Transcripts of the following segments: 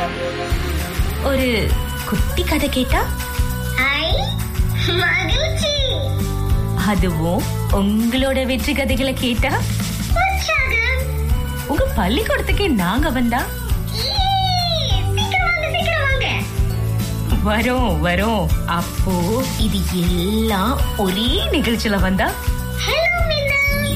ஒரு குட்டி கதை கேட்டா ஐ மகிழ்ச்சி அதுவும் உங்களோட வெற்றி கதைகளை கேட்டா உற்சாகம் உங்க பள்ளிக்கூடத்துக்கே நாங்க வந்தா ஈ, சீக்கிரம் வாங்க சீக்கிரம் வாங்க வரோம் வரோம் அப்போ இது எல்லாம் ஒரே நிகழ்ச்சியில வந்தா ஹலோ மின்னா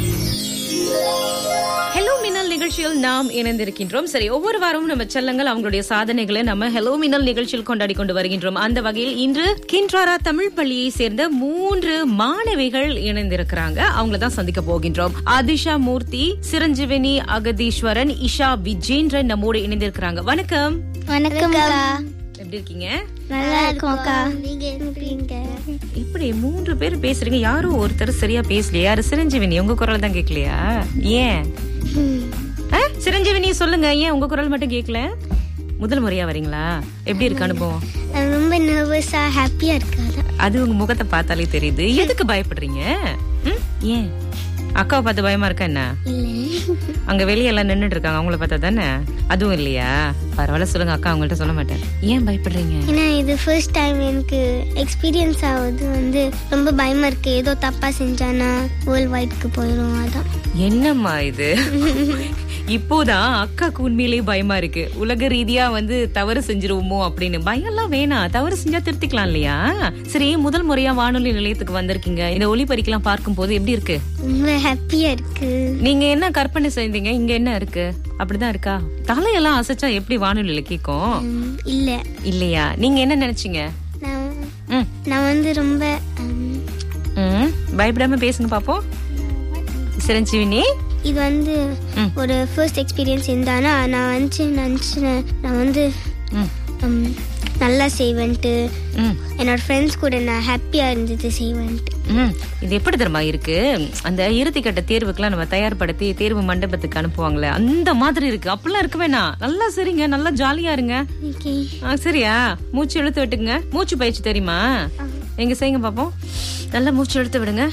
ஹலோ மின்னல் நிகழ்ச்சியில் நாம் இணைந்திருக்கின்றோம் சரி ஒவ்வொரு வாரமும் நம்ம செல்லங்கள் அவங்களுடைய சாதனைகளை நம்ம ஹலோ மின்னல் நிகழ்ச்சியில் கொண்டாடி கொண்டு வருகின்றோம் அந்த வகையில் இன்று கின்றாரா தமிழ் பள்ளியை சேர்ந்த மூன்று மாணவிகள் இணைந்திருக்கிறாங்க அவங்கள தான் சந்திக்க போகின்றோம் அதிஷா மூர்த்தி சிரஞ்சீவினி அகதீஸ்வரன் இஷா விஜேந்திரன் நம்மோடு இணைந்திருக்கிறாங்க வணக்கம் வணக்கம்க்கா எப்படி இருக்கீங்க நல்லா இருக்கோம்க்கா நீங்க எப்படிங்க இப்படி மூன்று பேர் பேசுறீங்க யாரும் ஒருத்தர் சரியா பேசலையா யாரு சிரஞ்சீவினி உங்க குரல் தான் கேட்கலையா ஏன் ஆ? சிரஞ்சீவினி சொல்லுங்க ஏன் உங்க குரல் மட்டும் கேட்கல முதல் முறையா வரீங்களா எப்படி இருக்கு அனுபவம் நான் ரொம்ப நர்வஸா ஹாப்பியா இருக்காது அது உங்க முகத்தை பார்த்தாலே தெரியுது எதுக்கு பயப்படுறீங்க ம்? ஏன் அக்காவை பார்த்து பயமா இருக்கா என்ன அங்க வெளிய எல்லாம் நின்னுட்டு இருக்காங்க அவங்கள பார்த்தா தானே அதுவும் இல்லையா பரவாயில்ல சொல்லுங்க அக்கா அவங்கள்ட்ட சொல்ல மாட்டேன் ஏன் பயப்படுறீங்க ஏன்னா இது ஃபர்ஸ்ட் டைம் எனக்கு எக்ஸ்பீரியன்ஸ் ஆகுது வந்து ரொம்ப பயமா இருக்கு ஏதோ தப்பா செஞ்சானா வேர்ல்ட் வைட்க்கு போயிடும் அதான் என்னம்மா இது இப்போதான் அக்காக்கு உண்மையிலேயே பயமா இருக்கு உலக ரீதியா வந்து தவறு செஞ்சிருவோமோ அப்படின்னு பயம்லாம் வேணாம் தவறு செஞ்சா திருத்திக்கலாம் இல்லையா சரி முதல் முறையா வானொலி நிலையத்துக்கு வந்திருக்கீங்க இந்த ஒளிபரிக்கெல்லாம் பார்க்கும் போது எப்படி இருக்கு ரொம்ப ஹாப்பியா இருக்கு நீங்க என்ன கற்பனை செஞ்சீங்க இங்க என்ன இருக்கு அப்படிதான் இருக்கா தலையெல்லாம் அசைச்சா எப்படி வானொலியில கேக்கும் ம், இல்ல இல்லையா நீங்க என்ன நினைச்சீங்க நான் ம், நான் வந்து ரொம்ப ம், ம், பயப்படாம பேசுங்க பாப்போம் சிரஞ்சீவினி இது வந்து ம். ஒரு ஃபர்ஸ்ட் எக்ஸ்பீரியன்ஸ் இருந்தானா நான் வந்து நினச்சேன் நான் வந்து ம், ம், நல்லா செய்வேன்ட்டு ம். என்னோட ஃப்ரெண்ட்ஸ் கூட நான் ஹாப்பியா இருந்தது செய்வேன்ட்டு ம், இது எப்படி தெரியுமா இருக்கு அந்த இறுதிக்கட்ட தேர்வுக்கெல்லாம் நம்ம தயார்படுத்தி தேர்வு மண்டபத்துக்கு அனுப்புவாங்களே அந்த மாதிரி இருக்கு அப்படிலாம் இருக்க வேணாம் நல்லா சரிங்க நல்லா ஜாலியா இருங்க ஓகே ஆ, சரியா மூச்சு இழுத்து விட்டுங்க மூச்சு பயிற்சி தெரியுமா எங்க செய்யுங்க பாப்போம் நல்லா மூச்சு இழுத்து விடுங்க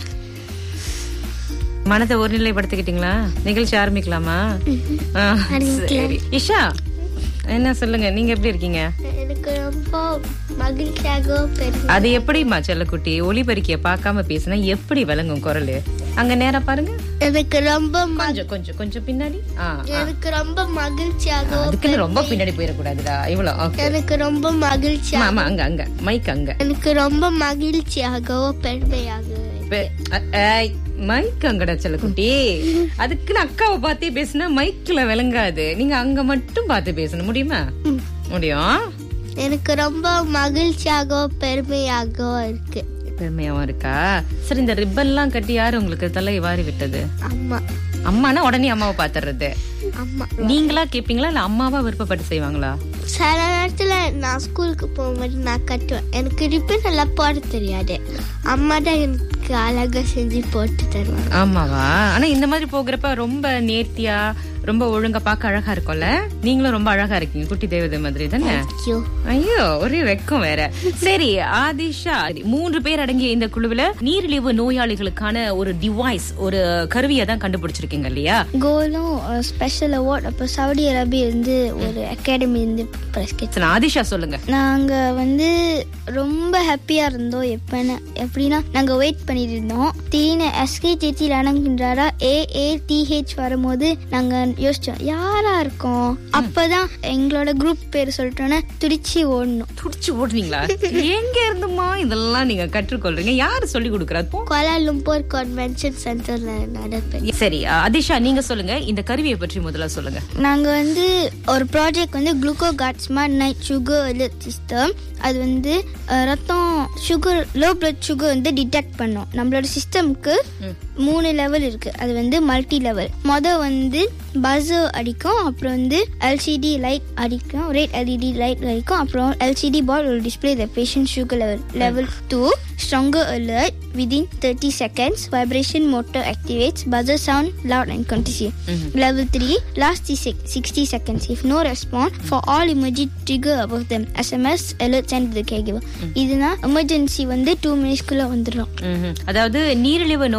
மனதை ஒருநிலைப்படுத்திக்கிட்டீங்களா நிகழ்ச்சி ஆரம்பிக்கலாமா ஆ, சரி இஷா என்ன சொல்லுங்க நீங்க எப்படி இருக்கீங்க எனக்கு ரொம்ப மகிழ்ச்சியாக பெரும் அது எப்படிம்மா செல்லக்குட்டி ஒளிபரிக்கைய பார்க்காம பேசினா எப்படி விளங்கும் குரல் அங்க நேரா பாருங்க எனக்கு ரொம்ப ம- கொஞ்சம் கொஞ்சம் கொஞ்சம் பின்னாடி ஆ, ஆ. எனக்கு ரொம்ப மகிழ்ச்சியாக அதுக்குன்னு ரொம்ப பின்னாடி போயிடக்கூடாதுடா இவ்வளவு ஓகே எனக்கு ரொம்ப மகிழ்ச்சி ஆமா அங்க அங்க மைக் அங்க எனக்கு ரொம்ப மகிழ்ச்சியாக பெருமையாக பெ- அ- ஏய், மைக் அங்கடா செல்லக்குட்டி அதுக்குன்னு அக்காவை பார்த்தே பேசினா மைக்ல விளங்காது நீங்க அங்க மட்டும் பார்த்து பேசணும் முடியுமா முடியும் எனக்கு ரொம்ப மகிழ்ச்சியாக பெருமையாக இருக்கு பெருமையாவும் இருக்கா சரி இந்த ரிப்பன்லாம் கட்டி யாரு உங்களுக்கு தலை வாரி விட்டது அம்மா அம்மானா உடனே அம்மாவை பாத்துறது அம்மா நீங்களா கேப்பீங்களா இல்ல அம்மாவா விருப்பப்பட்டு செய்வாங்களா சில நேரத்துல நான் ஸ்கூலுக்கு போகும்போது நான் கட்டுவேன் எனக்கு ரிப்பன் எல்லாம் போட தெரியாது அம்மா தான் எனக்கு அழகா செஞ்சு போட்டு தருவாங்க ஆமாவா ஆனா இந்த மாதிரி போகிறப்ப ரொம்ப நேர்த்தியா ரொம்ப ஒழுங்கா பார்க்க அழகா இருக்கும்ல நீங்களும் ரொம்ப அழகா இருக்கீங்க குட்டி தேவதை மாதிரி தானே ஐயோ ஐயோ ஒரே வெக்கம் வேற சரி ஆதிஷா மூன்று பேர் அடங்கிய இந்த குழுவுல நீரிழிவு நோயாளிகளுக்கான ஒரு டிவைஸ் ஒரு கருவியை தான் கண்டுபிடிச்சிருக்கீங்க இல்லையா கோலும் ஸ்பெஷல் அவார்ட் அப்போ சவுதி அரேபியா இருந்து ஒரு அகாடமி இருந்து ப்ரைஸ் சரி, ஆதிஷா சொல்லுங்க நாங்க வந்து ரொம்ப ஹாப்பியா இருந்தோம் எப்பன்னு எப்படின்னா நாங்க வெயிட் பண்ணிட்டு இருந்தோம் திடீர்னு எஸ்கே சேச்சி லனங்கின்றாரா ஏ ஏ டிஹெச் வரும்போது நாங்க யோசிச்சோம் யாரா இருக்கோம் அப்பதான் எங்களோட குரூப் பேர் சொல்லிட்டோன்னே துடிச்சு ஓடணும் துடிச்சு ஓடுனீங்களா எங்க இருந்துமா இதெல்லாம் நீங்க கற்றுக்கொள்றீங்க யாரு சொல்லி கொடுக்கறா போ கோலாலும்பூர் கன்வென்ஷன் சென்டர்ல நடப்பேன் சரி அதிஷா நீங்க சொல்லுங்க இந்த கருவியை பற்றி முதல்ல சொல்லுங்க நாங்க வந்து ஒரு ப்ராஜெக்ட் வந்து gluco guard smart night sugar alert system அது வந்து அஹ், ரத்தம் சுகர் லோ பிளட் சுகர் வந்து டிடெக்ட் பண்ணும் நம்மளோட சிஸ்டம்க்கு மூணு லெவல் இருக்கு அது வந்து மல்டி லெவல் மொத வந்து பஸர் அடிக்கும் அப்புறம் வந்து எல்சிடி லைட் அடிக்கும் ரெட் எல்இடி லைட் அடிக்கும் அப்புறம் எல்சிடி பால் will display the patient sugar level level 2 stronger alert within 30 seconds vibration motor activates buzzer sound loud and continuous level 3 last 60 seconds if no response for all emergent trigger above them sms alert send to the caregiver இதுனா emergency வந்து two மினிட்ஸ்க்குள்ள வந்துடும் ம்ஹும். அதாவது நீரிழிவு நோயாளிகளுக்கு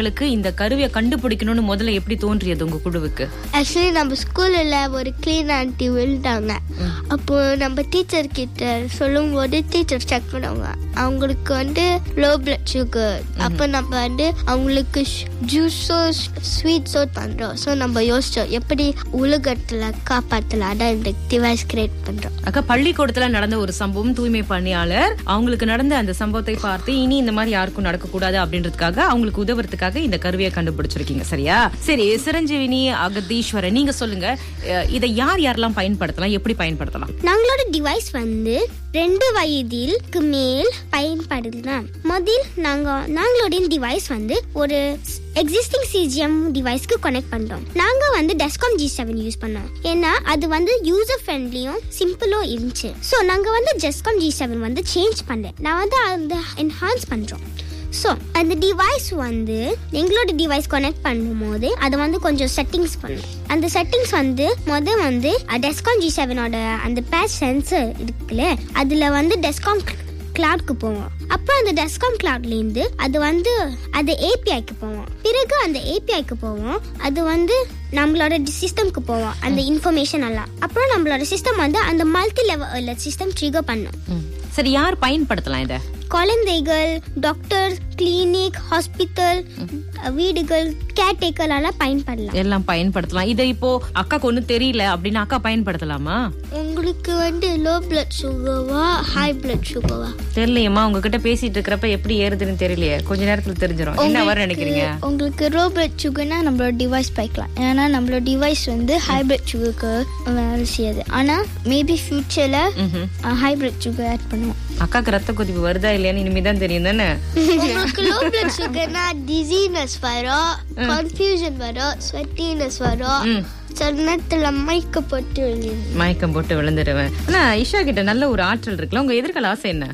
நோயாளிகளுக்கு இந்த கருவியை கண்டுபிடிக்கணும்னு முதல்ல எப்படி தோன்றியது உங்க குழுவுக்கு ஆக்சுவலி நம்ம ஸ்கூல்ல ஒரு கிளீன் ஆண்டி விழுந்தாங்க அப்போ நம்ம டீச்சர் கிட்ட சொல்லும் போது டீச்சர் செக் பண்ணுவாங்க அவங்களுக்கு வந்து லோ பிளட் சுகர் அப்போ நம்ம வந்து அவங்களுக்கு ஜூஸோ ஸ்வீட்ஸோ பண்றோம் ஸோ நம்ம யோசிச்சோம் எப்படி உலகத்துல காப்பாத்தலாம் அதான் இந்த டிவைஸ் கிரியேட் பண்றோம் அக்கா பள்ளிக்கூடத்துல நடந்த ஒரு சம்பவம் தூய்மை பணியாளர் அவங்களுக்கு நடந்த அந்த சம்பவத்தை பார்த்து இனி இந்த மாதிரி யாருக்கும் நடக்க கூடாது அப்படின்றதுக்காக அவங்களுக்கு உதவுறதுக்காக இந்த கருவியை கண்டுபிடிச்சிருக்கீங்க சரியா சரி சிரஞ்சீவினி அகதீஸ்வரன் நீங்க சொல்லுங்க அஹ், இதை யார் யாரெல்லாம் பயன்படுத்தலாம் எப்படி பயன்படுத்தலாம் நாங்களோட டிவைஸ் வந்து ரெண்டு வயதிற்கு மேல் பயன்படுத்தலாம் முதல் நாங்க நாங்களோட டிவைஸ் வந்து ஒரு எக்ஸிஸ்டிங் சிஜிஎம் டிவைஸ்க்கு கனெக்ட் பண்றோம் நாங்க வந்து டெஸ்காம் ஜி செவன் யூஸ் பண்ணோம் ஏன்னா அது வந்து யூசர் ஃப்ரெண்ட்லியும் சிம்பிளும் இருந்துச்சு ஸோ நாங்க வந்து டெஸ்காம் ஜி செவன் வந்து சேஞ்ச் பண்ணேன் நான் வந்து அந்த என்ஹான்ஸ் பண்றோம் ஸோ அந்த டிவைஸ் வந்து எங்களோட டிவைஸ் கனெக்ட் பண்ணும்போது அதை வந்து கொஞ்சம் செட்டிங்ஸ் பண்ணும் அந்த செட்டிங்ஸ் வந்து முத வந்து டெஸ்காம் ஜி செவனோட அந்த பேட்ச் சென்சர் இருக்குல்ல அதில் வந்து டெஸ்காம் கிளவுட்க்கு போவோம் அப்புறம் அந்த டெஸ்காம் கிளவுட்லேருந்து அது வந்து அது ஏபிஐக்கு போவோம் பிறகு அந்த ஏபிஐக்கு போவோம் அது வந்து நம்மளோட சிஸ்டம்க்கு போவோம் அந்த இன்ஃபர்மேஷன் எல்லாம் அப்புறம் நம்மளோட சிஸ்டம் வந்து அந்த மல்டி லெவல் சிஸ்டம் ட்ரிகர் பண்ணும் ம். சரி யார் பயன்படுத்தலாம் இத குழந்தைகள் டாக்டர் கிளினிக் ஹாஸ்பிட்டல் வீடுகள் கேர்டேக்கர் எல்லாம் பயன்படலாம் எல்லாம் பயன்படுத்தலாம் இதை இப்போ அக்காக்கு ஒண்ணும் தெரியல அப்படின்னா அக்கா பயன்படுத்தலாமா உங்களுக்கு வந்து லோ பிளட் சுகர்வா ஹை பிளட் சுகர்வா தெரியலையம்மா உங்ககிட்ட பேசிட்டு இருக்கிறப்ப எப்படி ஏறுதுன்னு தெரியலையே கொஞ்ச நேரத்துல தெரிஞ்சிடும் என்ன வர நினைக்கிறீங்க உங்களுக்கு லோ பிளட் சுகர்னா நம்மளோட டிவைஸ் பாய்க்கலாம் ஏன்னா நம்மளோட டிவைஸ் வந்து ஹை பிளட் சுகருக்கு வேலை செய்யாது ஆனா மேபி ஃபியூச்சர்ல ம்ஹும். ஹை பிளட் சுகர் ஆட் பண்ணுவோம் அக்காக்கு ரத்த கொதிப்பு வருதா இல்லையான்னு இனிமேதான் தெரியும் தானே உங்களுக்கு லோ பிளட் சுகர்னா டிசீனஸ் வரும் கன்ஃபியூஷன் வரும் ஸ்வெட்டினஸ் வரும் ம். சில நேரத்துல மயக்கப்பட்டு விழுந்து மயக்கம் போட்டு விழுந்துடுவேன் ஆனா இஷா கிட்ட நல்ல ஒரு ஆற்றல் இருக்குல்ல உங்க எதிர்கால ஆசை என்ன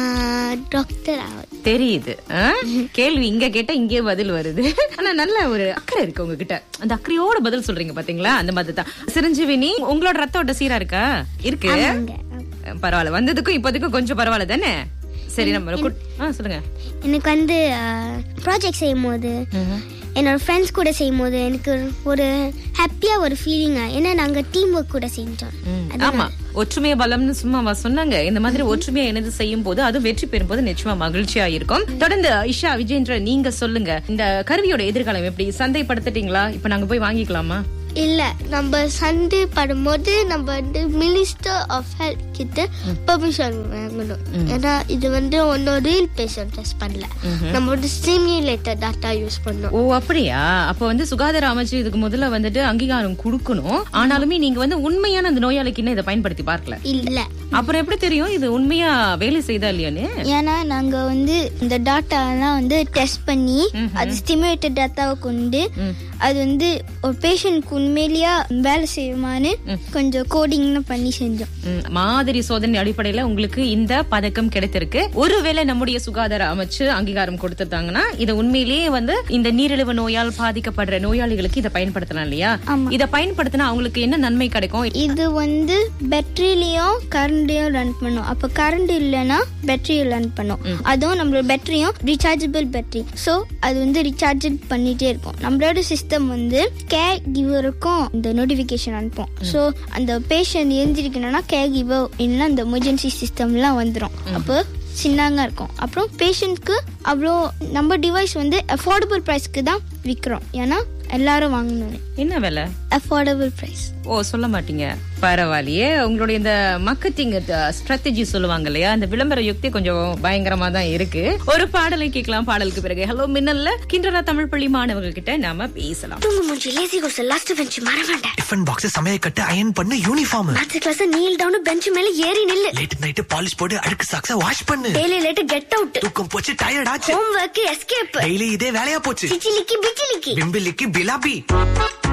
டாக்டர் ஆகுது தெரியுது ஆ? கேள்வி இங்க கேட்டா இங்கே பதில் வருது ஆனா நல்ல ஒரு அக்கறை இருக்கு உங்ககிட்ட அந்த அக்கறையோட பதில் சொல்றீங்க பாத்தீங்களா அந்த மாதிரி தான் சிரஞ்சீவினி உங்களோட ரத்த ஓட்ட சீரா இருக்கா இருக்கு பரவாயில்ல வந்ததுக்கும் இப்போதைக்கும் கொஞ்சம் பரவாயில்ல தானே சரி நம்ம குட்- ஆ சொல்லுங்க எனக்கு வந்து ப்ராஜெக்ட் செய்யும் போது என்னோட ஃப்ரெண்ட்ஸ் கூட செய்யும் போது எனக்கு ஒரு ஹாப்பியா ஒரு ஃபீலிங்கா ஏன்னா நாங்க டீம் ஒர்க் கூட செஞ்சோம் ம், ஆமா ஒற்றுமைய பலம்னு சும்மாவா சொன்னாங்க இந்த மாதிரி ஒற்றுமையா இணைந்து செய்யும் போது அது வெற்றி பெறும் போது நிச்சயமா மகிழ்ச்சியா இருக்கும் தொடர்ந்து இஷா விஜேந்திரன் நீங்க சொல்லுங்க இந்த கருவியோட எதிர்காலம் எப்படி சந்தைப்படுத்திட்டீங்களா இப்ப நாங்க போய் வாங்கிக்கலாமா இல்ல நம்ம சண்டே படும்போது நம்ம வந்து மினிஸ்டர் ஆஃப் ஹெல்த் கிட்ட பெர்மிஷன் வாங்கணும் ஏன்னா இது வந்து ஒன்னும் ரீல் பேஷண்ட் டெஸ்ட் பண்ணல நம்ம வந்து சிமுலேட்டர் டாட்டா யூஸ் பண்ணோம் ஓ அப்படியா அப்ப வந்து சுகாதார அமைச்சு இதுக்கு முதல்ல வந்துட்டு அங்கீகாரம் கொடுக்கணும் ஆனாலுமே நீங்க வந்து உண்மையான அந்த நோயாளிக்கு இன்னும் இதை பயன்படுத்தி பார்க்கல இல்ல அப்புறம் எப்படி தெரியும் இது உண்மையா வேலை செய்தா இல்லையான்னு ஏன்னா நாங்க வந்து இந்த டாட்டாலாம் வந்து டெஸ்ட் பண்ணி அது ஸ்டிமுலேட்டட் டாட்டாவை கொண்டு அது வந்து ஒரு பேஷண்ட்க்கு உண்மையிலேயா வேலை செய்யுமான்னு கொஞ்சம் கோடிங்னு பண்ணி செஞ்சோம் ம், மாதிரி சோதனை அடிப்படையில உங்களுக்கு இந்த பதக்கம் கிடைத்திருக்கு ஒருவேளை நம்முடைய சுகாதார அமைச்சு அங்கீகாரம் கொடுத்திருந்தாங்கன்னா இதை உண்மையிலேயே வந்து இந்த நீரிழிவு நோயால் பாதிக்கப்படுற நோயாளிகளுக்கு இதை பயன்படுத்தலாம் இல்லையா இதை பயன்படுத்தினா அவங்களுக்கு என்ன நன்மை கிடைக்கும் இது வந்து பேட்டரியிலையும் கரண்டையும் ரன் பண்ணும் அப்ப கரண்ட் இல்லைன்னா பேட்டரியும் ரன் பண்ணும் அதுவும் நம்மளோட பேட்டரியும் ரீசார்ஜபிள் பேட்டரி ஸோ அது வந்து ரீசார்ஜ் பண்ணிட்டே இருக்கும் நம்மளோட சிஸ்டம் வந்து கேர் கிவருக்கும் இந்த நோட்டிஃபிகேஷன் அனுப்பும் ஸோ அந்த பேஷண்ட் எழுந்திருக்கணும்னா கேர் கிவர் இல்லைன்னா அந்த எமர்ஜென்சி சிஸ்டம்லாம் வந்துடும் அப்போ சின்னங்க இருக்கும் அப்புறம் பேஷண்ட்க்கு அவ்வளோ நம்ம டிவைஸ் வந்து அஃபோர்டபுள் ப்ரைஸ்க்கு தான் விற்கிறோம் ஏன்னா எல்லாரும் வாங்கணும் என்ன வேலை அஃபோர்டபுள் ப்ரைஸ் ஓ சொல்ல மாட்டீங்க பரவாயில்லையே உங்களுடைய இந்த மார்க்கெட்டிங் ஸ்ட்ராட்டஜி சொல்லுவாங்க இல்லையா இந்த விளம்பர யுக்தி கொஞ்சம் பயங்கரமா தான் இருக்கு ஒரு பாடலை கேட்கலாம் பாடலுக்கு பிறகு ஹலோ மின்னல்ல கிண்டரா தமிழ் பள்ளி மாணவர்கள் கிட்ட நாம பேசலாம் தூங்கு மூஞ்சி லேசி கோர்ஸ் லாஸ்ட் பெஞ்ச் மற வேண்டாம் டிஃபன் பாக்ஸ் சமையல் கட்டு அயன் பண்ணு யூனிஃபார்ம் அடுத்த கிளாஸ் நீல் டவுன் பெஞ்ச் மேல ஏறி நில்லு லேட் நைட் பாலிஷ் போட்டு அழுக்கு சாக்ஸ வாஷ் பண்ணு டெய்லி லேட்டு கெட் அவுட் தூக்கம் போச்சு டயர்ட் ஆச்சு ஹோம் ஒர்க் எஸ்கேப் டெய்லி இதே வேலையா போச்சு சிச்சிலிக்கி பிச்சிலிக்கி பிம்பிலிக்கு பிலாபி